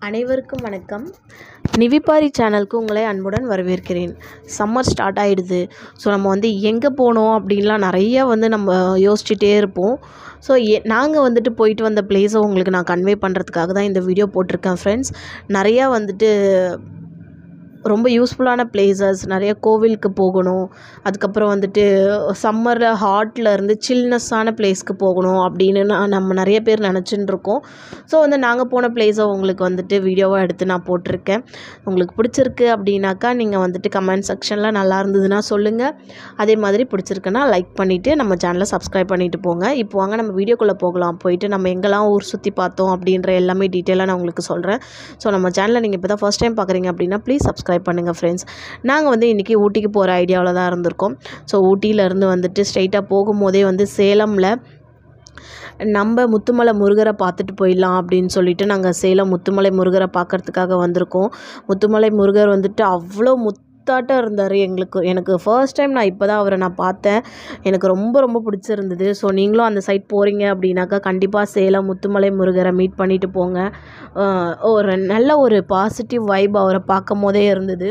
அனைவருக்கும் வணக்கம் நிவிபாரி சேனலுக்கு உங்களை அன்புடன் வரவேற்கிறேன் சம்மர் ஸ்டார்ட் ஆகிடுது ஸோ நம்ம வந்து எங்கே போனோம் அப்படின்லாம் நிறைய வந்து நம்ம யோசிச்சுட்டே இருப்போம் ஸோ எ நாங்கள் வந்துட்டு போயிட்டு வந்த பிளேஸை உங்களுக்கு நான் கன்வே பண்ணுறதுக்காக தான் இந்த வீடியோ போட்டிருக்கேன் ஃப்ரெண்ட்ஸ் நிறையா வந்துட்டு ரொம்ப யூஸ்ஃபுல்லான பிளேசஸ் நிறைய கோவிலுக்கு போகணும் அதுக்கப்புறம் வந்துட்டு சம்மரில் ஹாட்டில் இருந்து சில்னஸ்ஸான பிளேஸ்க்கு போகணும் அப்படின்னு நான் நம்ம நிறைய பேர் நினச்சிட்டு இருக்கோம் ஸோ வந்து நாங்கள் போன பிளேஸை உங்களுக்கு வந்துட்டு வீடியோவாக எடுத்து நான் போட்டிருக்கேன் உங்களுக்கு பிடிச்சிருக்கு அப்படின்னாக்கா நீங்கள் வந்துட்டு கமெண்ட் செக்ஷனில் நல்லா இருந்ததுன்னா சொல்லுங்கள் அதே மாதிரி பிடிச்சிருக்குன்னா லைக் பண்ணிவிட்டு நம்ம சேனலை சப்ஸ்கிரைப் பண்ணிட்டு போங்க இப்போ வாங்க நம்ம வீடியோக்குள்ளே போகலாம் போயிட்டு நம்ம எங்கெல்லாம் ஊர் சுற்றி பார்த்தோம் அப்படின்ற எல்லாமே டீட்டெயிலாக நான் உங்களுக்கு சொல்கிறேன் ஸோ நம்ம சேனலை நீங்கள் இப்போ தான் ஃபஸ்ட் டைம் பார்க்குறீங்க அப்படின்னா ப்ளீஸ் சப்ஸ்கிரைப் பண்ணுங்கள் ஃப்ரெண்ட்ஸ் நாங்கள் வந்து இன்றைக்கி ஊட்டிக்கு போகிற ஐடியாவில் தான் இருந்திருக்கோம் ஸோ ஊட்டியிலேருந்து வந்துட்டு ஸ்ட்ரைட்டாக போகும்போதே வந்து சேலமில் நம்ம முத்துமலை முருகரை பார்த்துட்டு போயிடலாம் அப்படின்னு சொல்லிட்டு நாங்கள் சேலம் முத்துமலை முருகரை பார்க்கறதுக்காக வந்திருக்கோம் முத்துமலை முருகர் வந்துட்டு அவ்வளோ முத்தாட்டம் இருந்தார் எங்களுக்கு எனக்கு ஃபர்ஸ்ட் டைம் நான் இப்போ தான் அவரை நான் பார்த்தேன் எனக்கு ரொம்ப ரொம்ப பிடிச்சிருந்தது ஸோ நீங்களும் அந்த சைட் போகிறீங்க அப்படின்னாக்கா கண்டிப்பாக சேலம் முத்துமலை முருகரை மீட் பண்ணிட்டு போங்க அஹ் ஒரு நல்ல ஒரு பாசிட்டிவ் வைப் அவரை பார்க்கும் போதே இருந்தது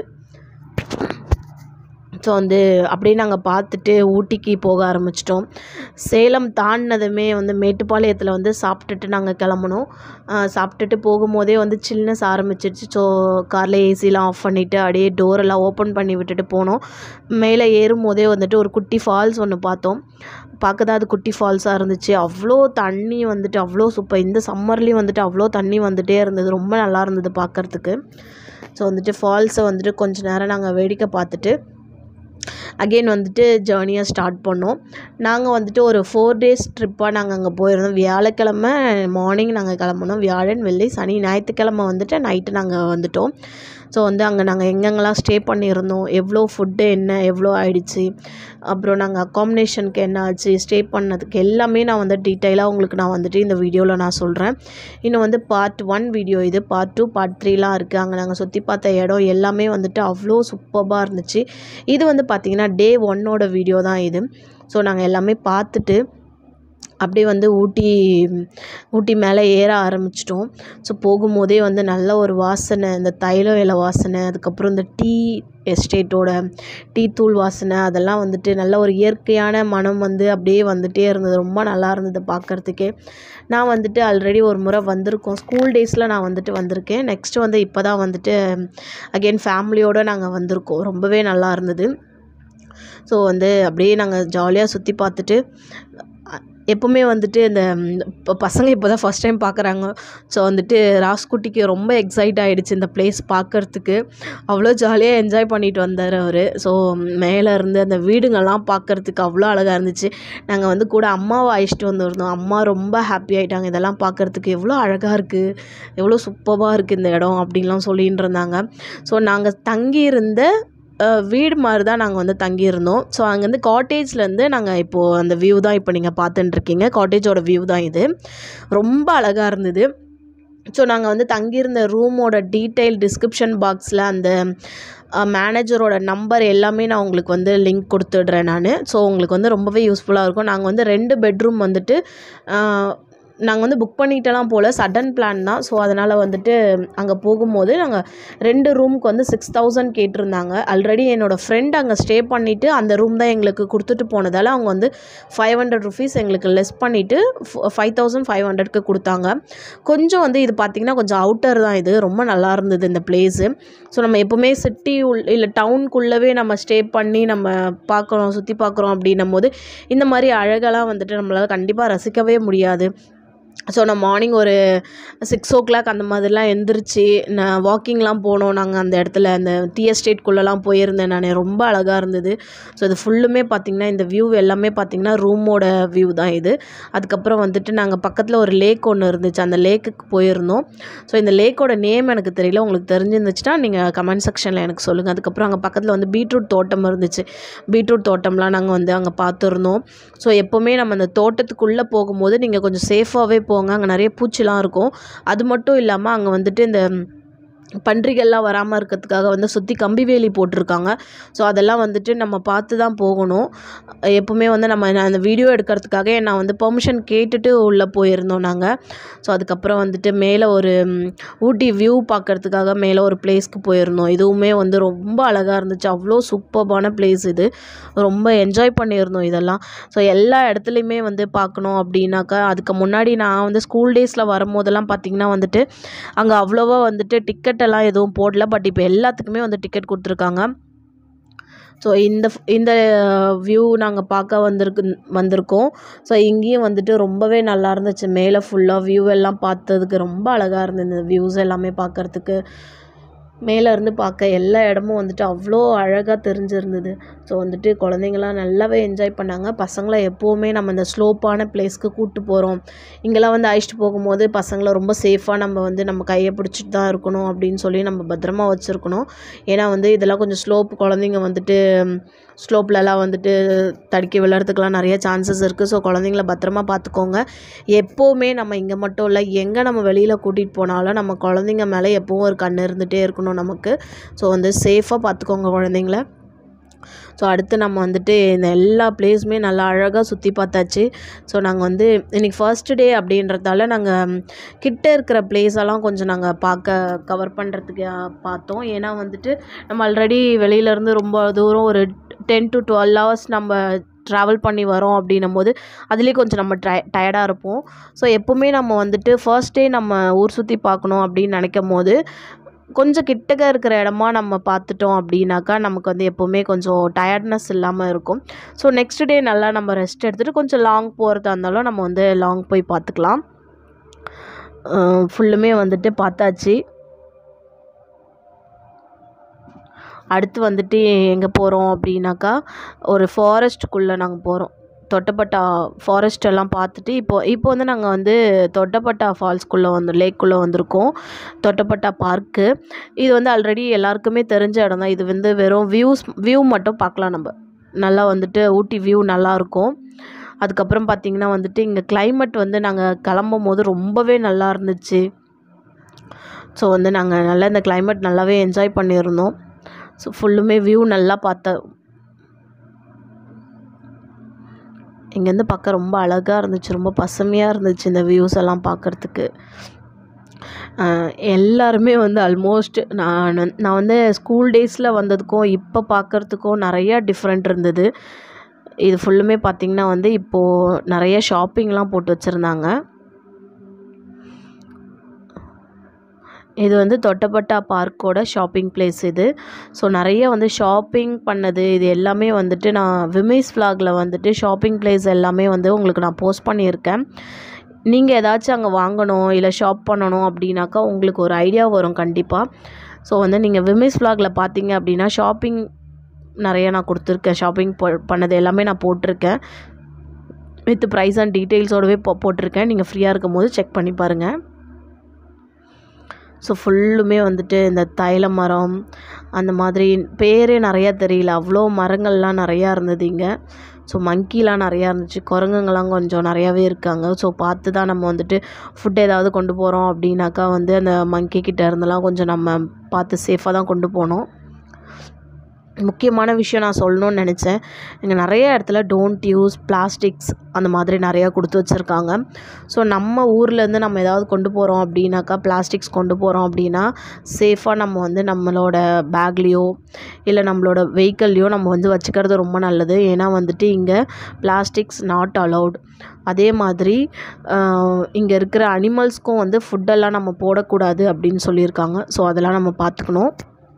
ஸோ வந்து அப்படியே நாங்கள் பார்த்துட்டு ஊட்டிக்கு போக ஆரம்பிச்சிட்டோம் சேலம் தாண்டினதுமே வந்து மேட்டுப்பாளையத்தில் வந்து சாப்பிட்டுட்டு நாங்கள் கிளம்புனோம் ஆஹ் சாப்பிட்டுட்டு போகும்போதே வந்து சில்னஸ் ஆரம்பிச்சிருச்சு ஸோ காரில் ஏசிலாம் ஆஃப் பண்ணிவிட்டு அப்படியே டோரெல்லாம் ஓப்பன் பண்ணி விட்டுட்டு போனோம் மேலே ஏறும் போதே வந்துட்டு ஒரு குட்டி ஃபால்ஸ் ஒன்று பார்த்தோம் பார்க்க தான் அது குட்டி ஃபால்ஸாக இருந்துச்சு அவ்வளோ தண்ணி வந்துட்டு அவ்வளோ சூப்பர் இந்த சம்மர்லேயும் வந்துட்டு அவ்வளோ தண்ணி வந்துட்டே இருந்தது ரொம்ப நல்லா இருந்தது பார்க்குறதுக்கு ஸோ வந்துட்டு ஃபால்ஸை வந்துட்டு கொஞ்ச நேரம் நாங்கள் வேடிக்கை பார்த்துட்டு அகெயின் வந்துட்டு ஜேர்னியை ஸ்டார்ட் பண்ணோம் நாங்கள் வந்துட்டு ஒரு ஃபோர் டேஸ் ட்ரிப்பாக நாங்கள் அங்கே போயிருந்தோம் வியாழக்கிழமை மார்னிங் நாங்கள் கிளம்புனோம் வியாழன் வெள்ளி சனி ஞாயிற்றுக்கிழமை வந்துட்டு நைட்டு நாங்கள் வந்துட்டோம் ஸோ வந்து அங்கே நாங்கள் எங்கெங்கெல்லாம் ஸ்டே பண்ணியிருந்தோம் எவ்வளோ ஃபுட்டு என்ன எவ்வளோ ஆயிடுச்சு அப்புறம் நாங்கள் அக்காமடேஷனுக்கு என்ன ஆச்சு ஸ்டே பண்ணதுக்கு எல்லாமே நான் வந்து டீட்டெயிலாக உங்களுக்கு நான் வந்துட்டு இந்த வீடியோவில் நான் சொல்கிறேன் இன்னும் வந்து பார்ட் ஒன் வீடியோ இது பார்ட் டூ பார்ட் த்ரீலாம் இருக்குது அங்கே நாங்கள் சுற்றி பார்த்த இடம் எல்லாமே வந்துட்டு அவ்வளோ சூப்பராக இருந்துச்சு இது வந்து பார்த்திங்கன்னா டே ஒன்னோட வீடியோ தான் இது ஸோ நாங்கள் எல்லாமே பார்த்துட்டு அப்படியே வந்து ஊட்டி ஊட்டி மேலே ஏற ஆரம்பிச்சிட்டோம் ஸோ போகும்போதே வந்து நல்ல ஒரு வாசனை இந்த தைல இலை வாசனை அதுக்கப்புறம் இந்த டீ எஸ்டேட்டோட டீ தூள் வாசனை அதெல்லாம் வந்துட்டு நல்ல ஒரு இயற்கையான மனம் வந்து அப்படியே வந்துட்டே இருந்தது ரொம்ப நல்லா இருந்தது பார்க்குறதுக்கே நான் வந்துட்டு ஆல்ரெடி ஒரு முறை வந்திருக்கோம் ஸ்கூல் டேஸில் நான் வந்துட்டு வந்திருக்கேன் நெக்ஸ்ட்டு வந்து இப்போ தான் வந்துட்டு அகெயின் ஃபேமிலியோடு நாங்கள் வந்திருக்கோம் ரொம்பவே நல்லா இருந்தது ஸோ வந்து அப்படியே நாங்கள் ஜாலியாக சுற்றி பார்த்துட்டு எப்போவுமே வந்துட்டு இந்த இப்போ பசங்க இப்போ தான் ஃபஸ்ட் டைம் பார்க்குறாங்க ஸோ வந்துட்டு ராஸ்குட்டிக்கு ரொம்ப எக்ஸைட் ஆகிடுச்சு இந்த பிளேஸ் பார்க்குறதுக்கு அவ்வளோ ஜாலியாக என்ஜாய் பண்ணிட்டு வந்தார் அவர் ஸோ மேலே இருந்து அந்த வீடுங்கள்லாம் பார்க்குறதுக்கு அவ்வளோ அழகாக இருந்துச்சு நாங்கள் வந்து கூட அம்மாவை அழைச்சிட்டு வந்திருந்தோம் அம்மா ரொம்ப ஹாப்பி ஆகிட்டாங்க இதெல்லாம் பார்க்குறதுக்கு எவ்வளோ அழகாக இருக்குது எவ்வளோ சூப்பராக இருக்குது இந்த இடம் அப்படின்லாம் சொல்லிட்டு இருந்தாங்க ஸோ நாங்கள் தங்கியிருந்த வீடு மாதிரி தான் நாங்கள் வந்து தங்கியிருந்தோம் ஸோ அங்கேருந்து காட்டேஜ்லேருந்து நாங்கள் இப்போது அந்த வியூ தான் இப்போ நீங்கள் பார்த்துட்டுருக்கீங்க காட்டேஜோட வியூ தான் இது ரொம்ப அழகாக இருந்தது ஸோ நாங்கள் வந்து தங்கியிருந்த ரூமோட டீட்டெயில் டிஸ்கிரிப்ஷன் பாக்ஸில் அந்த மேனேஜரோட நம்பர் எல்லாமே நான் உங்களுக்கு வந்து லிங்க் கொடுத்துடுறேன் நான் ஸோ உங்களுக்கு வந்து ரொம்பவே யூஸ்ஃபுல்லாக இருக்கும் நாங்கள் வந்து ரெண்டு பெட்ரூம் வந்துட்டு நாங்கள் வந்து புக் பண்ணிட்டெல்லாம் போல் சடன் பிளான் தான் ஸோ அதனால் வந்துட்டு அங்கே போகும்போது நாங்கள் ரெண்டு ரூமுக்கு வந்து சிக்ஸ் தௌசண்ட் கேட்டிருந்தாங்க ஆல்ரெடி என்னோடய ஃப்ரெண்ட் அங்கே ஸ்டே பண்ணிவிட்டு அந்த ரூம் தான் எங்களுக்கு கொடுத்துட்டு போனதால் அவங்க வந்து ஃபைவ் ஹண்ட்ரட் ருபீஸ் எங்களுக்கு லெஸ் பண்ணிவிட்டு ஃபைவ் தௌசண்ட் ஃபைவ் ஹண்ட்ரட்க்கு கொடுத்தாங்க கொஞ்சம் வந்து இது பார்த்திங்கன்னா கொஞ்சம் அவுட்டர் தான் இது ரொம்ப நல்லா இருந்தது இந்த பிளேஸு ஸோ நம்ம எப்போவுமே சிட்டி உள் இல்லை டவுனுக்குள்ளவே நம்ம ஸ்டே பண்ணி நம்ம பார்க்குறோம் சுற்றி பார்க்குறோம் அப்படின்னும் போது இந்த மாதிரி அழகெல்லாம் வந்துட்டு நம்மளால் கண்டிப்பாக ரசிக்கவே முடியாது ஸோ நான் மார்னிங் ஒரு சிக்ஸ் ஓ கிளாக் அந்த மாதிரிலாம் எந்திரிச்சு நான் வாக்கிங்லாம் போனோம் நாங்கள் அந்த இடத்துல அந்த டீ எஸ்டேட்குள்ளெல்லாம் போயிருந்தேன் நான் ரொம்ப அழகாக இருந்தது ஸோ இது ஃபுல்லுமே பார்த்திங்கன்னா இந்த வியூ எல்லாமே பார்த்திங்கன்னா ரூமோட வியூ தான் இது அதுக்கப்புறம் வந்துட்டு நாங்கள் பக்கத்தில் ஒரு லேக் ஒன்று இருந்துச்சு அந்த லேக்குக்கு போயிருந்தோம் ஸோ இந்த லேக்கோட நேம் எனக்கு தெரியல உங்களுக்கு தெரிஞ்சிருந்துச்சுன்னா நீங்கள் கமெண்ட் செக்ஷனில் எனக்கு சொல்லுங்கள் அதுக்கப்புறம் அங்கே பக்கத்தில் வந்து பீட்ரூட் தோட்டம் இருந்துச்சு பீட்ரூட் தோட்டம்லாம் நாங்கள் வந்து அங்கே பார்த்துருந்தோம் ஸோ எப்போவுமே நம்ம அந்த தோட்டத்துக்குள்ளே போகும்போது நீங்கள் கொஞ்சம் சேஃபாகவே போங்க அங்கே நிறைய பூச்சிலாம் இருக்கும் அது மட்டும் இல்லாமல் அங்கே வந்துட்டு இந்த பன்றிகள்லாம் வராமல் இருக்கிறதுக்காக வந்து சுற்றி கம்பி வேலி போட்டிருக்காங்க ஸோ அதெல்லாம் வந்துட்டு நம்ம பார்த்து தான் போகணும் எப்போவுமே வந்து நம்ம நான் அந்த வீடியோ எடுக்கிறதுக்காக நான் வந்து பெர்மிஷன் கேட்டுட்டு உள்ளே போயிருந்தோம் நாங்கள் ஸோ அதுக்கப்புறம் வந்துட்டு மேலே ஒரு ம், ஊட்டி வியூ பார்க்கறதுக்காக மேலே ஒரு பிளேஸ்க்கு போயிருந்தோம் இதுவுமே வந்து ரொம்ப அழகாக இருந்துச்சு அவ்வளோ சூப்பர்பான பிளேஸ் இது ரொம்ப என்ஜாய் பண்ணியிருந்தோம் இதெல்லாம் ஸோ எல்லா இடத்துலையுமே வந்து பார்க்கணும் அப்படின்னாக்கா அதுக்கு முன்னாடி நான் வந்து ஸ்கூல் டேஸில் வரும்போதெல்லாம் பார்த்திங்கன்னா வந்துட்டு அங்கே அவ்வளோவா வந்துட்டு டிக்கெட் எல்லாம் எதுவும் போடல பட் இப்போ எல்லாத்துக்குமே வந்து டிக்கெட் கொடுத்துருக்காங்க ஸோ இந்த f- இந்த வியூ நாங்கள் பார்க்க வந்திருக்கு வந்திருக்கோம் ஸோ இங்கேயும் வந்துட்டு ரொம்பவே நல்லா இருந்துச்சு மேலே ஃபுல்லாக வியூ எல்லாம் பார்த்ததுக்கு ரொம்ப அழகாக இருந்தது இந்த வியூஸ் எல்லாமே பார்க்கறதுக்கு மேலே இருந்து பார்க்க எல்லா இடமும் வந்துட்டு அவ்வளோ அழகாக தெரிஞ்சிருந்தது ஸோ வந்துட்டு குழந்தைங்களாம் நல்லாவே என்ஜாய் பண்ணாங்க பசங்களை எப்போவுமே நம்ம இந்த ஸ்லோப்பான பிளேஸ்க்கு கூப்பிட்டு போகிறோம் இங்கெல்லாம் வந்து அழைச்சிட்டு போகும்போது பசங்களை ரொம்ப சேஃபாக நம்ம வந்து நம்ம கையை பிடிச்சிட்டு தான் இருக்கணும் அப்படின்னு சொல்லி நம்ம பத்திரமா வச்சுருக்கணும் ஏன்னா வந்து இதெல்லாம் கொஞ்சம் ஸ்லோப் குழந்தைங்க வந்துட்டு ஸ்லோப்லலாம் வந்துட்டு தடுக்கி விழுறதுக்கெலாம் நிறைய சான்சஸ் இருக்குது ஸோ குழந்தைங்கள பத்திரமா பார்த்துக்கோங்க எப்போவுமே நம்ம இங்கே மட்டும் இல்லை எங்கே நம்ம வெளியில் கூட்டிகிட்டு போனாலும் நம்ம குழந்தைங்க மேலே எப்போவும் ஒரு கண் இருந்துகிட்டே இருக்கணும் நமக்கு ஸோ வந்து சேஃபாக பார்த்துக்கோங்க குழந்தைங்கள ஸோ அடுத்து நம்ம வந்துட்டு இந்த எல்லா பிளேஸுமே நல்லா அழகாக சுற்றி பார்த்தாச்சு ஸோ நாங்கள் வந்து இன்றைக்கி ஃபர்ஸ்ட் டே அப்படின்றதால நாங்கள் கிட்ட இருக்கிற place எல்லாம் கொஞ்சம் நாங்கள் பார்க்க கவர் பண்ணுறதுக்கு பார்த்தோம் ஏன்னா வந்துட்டு நம்ம ஆல்ரெடி வெளியிலேருந்து ரொம்ப தூரம் ஒரு டென் டு டுவெல் ஹவர்ஸ் நம்ம ட்ராவல் பண்ணி வரோம் அப்படின்னும் போது அதுலேயே கொஞ்சம் நம்ம டய டயர்டாக இருப்போம் ஸோ எப்போவுமே நம்ம வந்துட்டு ஃபர்ஸ்ட் டே நம்ம ஊர் சுற்றி பார்க்கணும் அப்படின்னு நினைக்கும் போது கொஞ்சம் கிட்டக்க இருக்கிற இடமா நம்ம பார்த்துட்டோம் அப்படின்னாக்கா நமக்கு வந்து எப்போவுமே கொஞ்சம் டயர்ட்னஸ் இல்லாமல் இருக்கும் ஸோ நெக்ஸ்ட் டே நல்லா நம்ம ரெஸ்ட் எடுத்துகிட்டு கொஞ்சம் லாங் போகிறதா இருந்தாலும் நம்ம வந்து லாங் போய் பார்த்துக்கலாம் ஃபுல்லுமே வந்துட்டு பார்த்தாச்சு அடுத்து வந்துட்டு எங்கே போகிறோம் அப்படின்னாக்கா ஒரு ஃபாரஸ்ட்டுக்குள்ளே நாங்கள் போகிறோம் தொட்டப்பட்டா ஃபாரஸ்ட் எல்லாம் பார்த்துட்டு இப்போ இப்போ வந்து நாங்கள் வந்து தொட்டப்பட்டா ஃபால்ஸ்குள்ளே வந்து லேக்குள்ளே வந்திருக்கோம் தொட்டப்பட்டா பார்க்கு இது வந்து ஆல்ரெடி எல்லாருக்குமே தெரிஞ்ச இடம் தான் இது வந்து வெறும் வியூஸ் வியூ மட்டும் பார்க்கலாம் நம்ம நல்லா வந்துட்டு ஊட்டி வியூ நல்லாயிருக்கும் அதுக்கப்புறம் பார்த்திங்கன்னா வந்துட்டு இங்கே climate வந்து நாங்கள் கிளம்பும் போது ரொம்பவே நல்லா இருந்துச்சு ஸோ வந்து நாங்கள் நல்லா இந்த climate நல்லாவே என்ஜாய் பண்ணியிருந்தோம் ஸோ ஃபுல்லுமே வியூ நல்லா பார்த்த இங்கேருந்து பார்க்க ரொம்ப அழகாக இருந்துச்சு ரொம்ப பசுமையாக இருந்துச்சு இந்த வியூஸ் எல்லாம் பார்க்குறதுக்கு எல்லாருமே வந்து ஆல்மோஸ்ட் நான் வந்து- நான் வந்து ஸ்கூல் டேஸில் வந்ததுக்கும் இப்போ பார்க்குறதுக்கும் நிறையா டிஃப்ரெண்ட் இருந்தது இது ஃபுல்லுமே பார்த்திங்கன்னா வந்து இப்போது நிறைய ஷாப்பிங்லாம் போட்டு வச்சுருந்தாங்க இது வந்து தொட்டப்பட்டா பார்க்கோட ஷாப்பிங் பிளேஸ் இது ஸோ நிறைய வந்து ஷாப்பிங் பண்ணது இது எல்லாமே வந்துட்டு நான் விமேஸ் ஃப்ளாகில் வந்துட்டு ஷாப்பிங் பிளேஸ் எல்லாமே வந்து உங்களுக்கு நான் போஸ்ட் பண்ணியிருக்கேன் நீங்கள் ஏதாச்சும் அங்கே வாங்கணும் இல்லை ஷாப் பண்ணணும் அப்படின்னாக்கா உங்களுக்கு ஒரு ஐடியா வரும் கண்டிப்பாக ஸோ வந்து நீங்கள் விமேஸ் ஃப்ளாகில் பார்த்தீங்க அப்படின்னா ஷாப்பிங் நிறைய நான் கொடுத்துருக்கேன் ஷாப்பிங் பண்ணது எல்லாமே நான் போட்டிருக்கேன் வித் ப்ரைஸ் அண்ட் டீட்டெயில்ஸோடவே போ போட்டிருக்கேன் நீங்கள் ஃப்ரீயாக இருக்கும் போது செக் பண்ணி பாருங்கள் ஸோ ஃபுல்லுமே வந்துட்டு இந்த தைல மரம் அந்த மாதிரி பேரே நிறையா தெரியல அவ்வளோ மரங்கள்லாம் நிறையா இருந்தது இங்கே ஸோ மங்கிலாம் நிறையா இருந்துச்சு குரங்குங்கெல்லாம் கொஞ்சம் நிறையாவே இருக்காங்க ஸோ பார்த்து தான் நம்ம வந்துட்டு ஃபுட் ஏதாவது கொண்டு போகிறோம் அப்படின்னாக்கா வந்து அந்த மங்கி கிட்ட இருந்தெல்லாம் கொஞ்சம் நம்ம பார்த்து சேஃபாக தான் கொண்டு போனோம் முக்கியமான விஷயம் நான் சொல்லணும்னு நினச்சேன் இங்கே நிறைய இடத்துல டோன்ட் யூஸ் பிளாஸ்டிக்ஸ் அந்த மாதிரி நிறையா கொடுத்து வச்சுருக்காங்க ஸோ நம்ம ஊர்லேருந்து நம்ம ஏதாவது கொண்டு போகிறோம் அப்படின்னாக்கா பிளாஸ்டிக்ஸ் கொண்டு போகிறோம் அப்படின்னா சேஃபாக நம்ம வந்து நம்மளோட பேக்லேயோ இல்லை நம்மளோட வெஹிக்கல்லையோ நம்ம வந்து வச்சுக்கிறது ரொம்ப நல்லது ஏன்னா வந்துட்டு இங்கே பிளாஸ்டிக்ஸ் நாட் அலௌட் அதே மாதிரி இங்கே இருக்கிற அனிமல்ஸ்க்கும் வந்து ஃபுட்டெல்லாம் நம்ம போடக்கூடாது அப்படின்னு சொல்லியிருக்காங்க ஸோ அதெல்லாம் நம்ம பார்த்துக்கணும்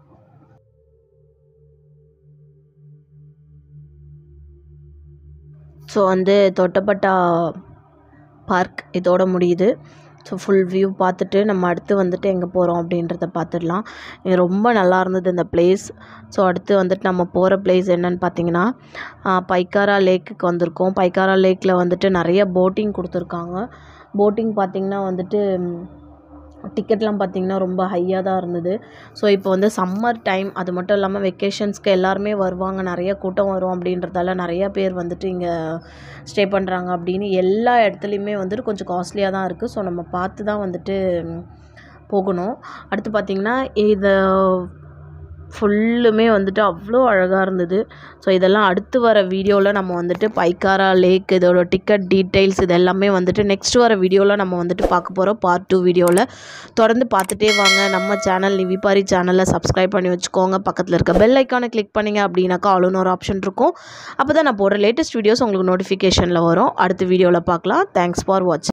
ஸோ வந்து தொட்டப்பட்டா பார்க் இதோட முடியுது ஸோ ஃபுல் வியூ பார்த்துட்டு நம்ம அடுத்து வந்துட்டு எங்கே போகிறோம் அப்படின்றத பார்த்துடலாம் இது ரொம்ப நல்லா இருந்தது இந்த பிளேஸ் ஸோ அடுத்து வந்துட்டு நம்ம போகிற பிளேஸ் என்னன்னு பார்த்தீங்கன்னா ஆஹ், பைக்காரா லேக்குக்கு வந்திருக்கோம் பைக்காரா லேக்கில் வந்துட்டு நிறைய போட்டிங் கொடுத்துருக்காங்க போட்டிங் பார்த்திங்கன்னா வந்துட்டு டிக்கெட்லாம் பார்த்திங்கன்னா ரொம்ப ஹையாக தான் இருந்தது ஸோ இப்போ வந்து சம்மர் டைம் அது மட்டும் இல்லாமல் வெக்கேஷன்ஸ்க்கு எல்லாருமே வருவாங்க நிறைய கூட்டம் வரும் அப்படின்றதால நிறைய பேர் வந்துட்டு இங்கே ஸ்டே பண்ணுறாங்க அப்படின்னு எல்லா இடத்துலையுமே வந்துட்டு கொஞ்சம் காஸ்ட்லியாக தான் இருக்குது ஸோ நம்ம பார்த்து தான் வந்துட்டு போகணும் அடுத்து பார்த்திங்கன்னா இது ஃபுல்லுமே வந்துட்டு அவ்வளோ அழகாக இருந்தது ஸோ இதெல்லாம் அடுத்து வர வீடியோவில் நம்ம வந்துட்டு பைக்காரா லேக் இதோட டிக்கெட் டீட்டெயில்ஸ் இது எல்லாமே வந்துட்டு நெக்ஸ்ட் வர வீடியோவில் நம்ம வந்துட்டு பார்க்க போகிறோம் பார்ட் டூ வீடியோவில் தொடர்ந்து பார்த்துட்டே வாங்க நம்ம சேனல் நிவிபாரி சேனலை சப்ஸ்கிரைப் பண்ணி வச்சுக்கோங்க பக்கத்தில் இருக்க பெல் ஐக்கானை கிளிக் பண்ணிங்க அப்படின்னாக்கா ஆளுன்னு ஒரு ஆப்ஷன் இருக்கும் அப்போ தான் நான் போடுற லேட்டஸ்ட் வீடியோஸ் உங்களுக்கு நோட்டிஃபிகேஷனில் வரும் அடுத்த வீடியோவில் பார்க்கலாம் தேங்க்ஸ் ஃபார் வாட்சிங்